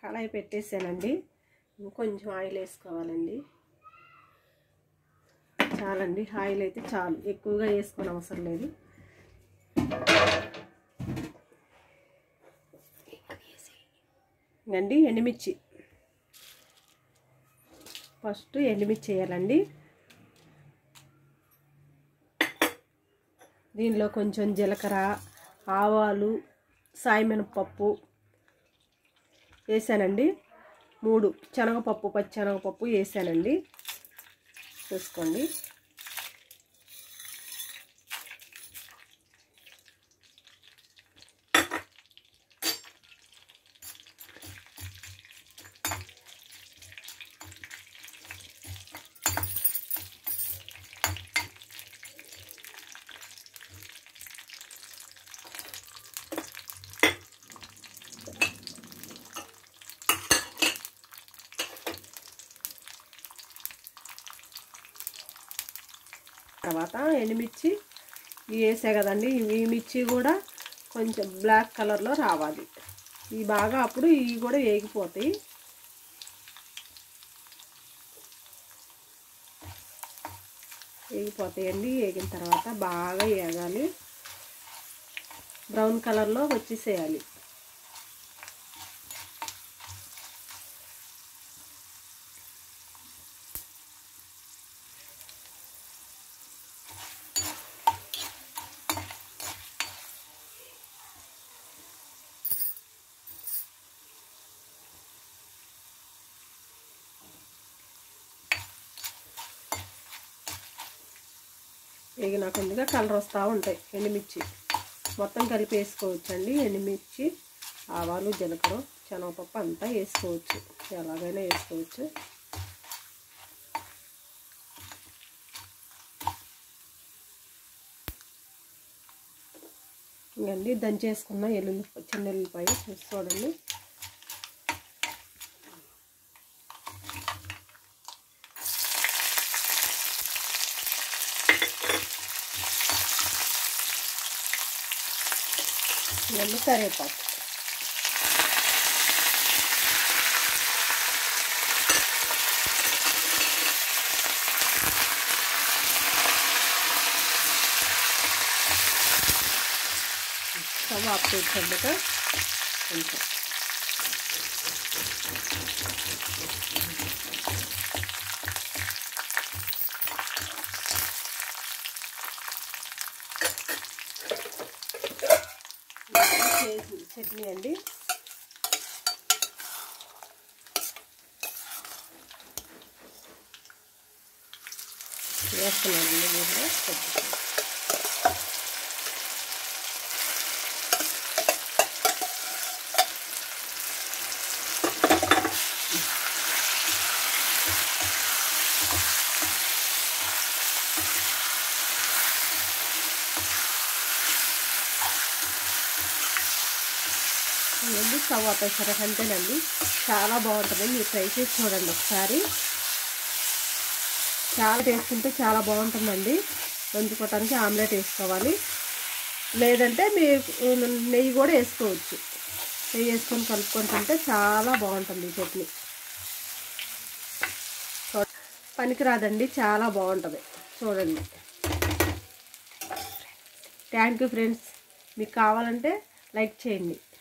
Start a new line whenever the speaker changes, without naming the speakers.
కళాయి పెట్టేసానండి ఇంకొంచెం ఆయిల్ వేసుకోవాలండి చాలండి ఆయిల్ అయితే చాలు ఎక్కువగా వేసుకొని అవసరం లేదు ఇంకండి ఎండుమిర్చి ఫస్ట్ ఎండుమిర్చి వేయాలండి దీనిలో కొంచెం జీలకర్ర ఆవాలు సాయమినపప్పు వేసానండి మూడు శనగపప్పు పచ్చెనగపప్పు వేసానండి చూసుకోండి తర్వాత ఎండుమిర్చి ఇవి వేసా కదండి ఈ మిర్చి కూడా కొంచెం బ్లాక్ కలర్లో రావాలి ఇవి బాగా అప్పుడు ఇవి కూడా వేగిపోతాయి వేగిపోతాయండి వేగిన తర్వాత బాగా వేగాలి బ్రౌన్ కలర్లో వచ్చేసేయాలి వేగిన కొద్దిగా కలర్ వస్తూ ఉంటాయి ఎండుమిర్చి మొత్తం కలిపి వేసుకోవచ్చండి ఎండుమిర్చి ఆవాలు జీలకర్ర శనగపప్పు అంతా వేసుకోవచ్చు ఎలాగైనా వేసుకోవచ్చు ఇంకండి దంచేసుకున్న ఎల్లుల్లి చిన్న ఎల్లుల్లిపాయ చూసి చూడండి ఇవన్నీ కరివేపాకు స్టవ్ ఆఫ్ చేసాక కొంచెం చేసి చట్నీ అండి వేస్తున్నానండి దీనిలో కొద్దిగా ఇవన్నీ స్టవ్ ఆపేసారు అంతేనండి చాలా బాగుంటుంది మీరు ట్రై చేసి చూడండి ఒకసారి చాలా వేసుకుంటే చాలా బాగుంటుందండి నంచుకోవటానికి ఆమ్లెట్ వేసుకోవాలి లేదంటే మీరు నెయ్యి కూడా వేసుకోవచ్చు నెయ్యి వేసుకొని కలుపుకొని తింటే చాలా బాగుంటుంది ఈ చట్నీ పనికిరాదండి చాలా బాగుంటుంది చూడండి థ్యాంక్ యూ ఫ్రెండ్స్ మీకు కావాలంటే లైక్ చేయండి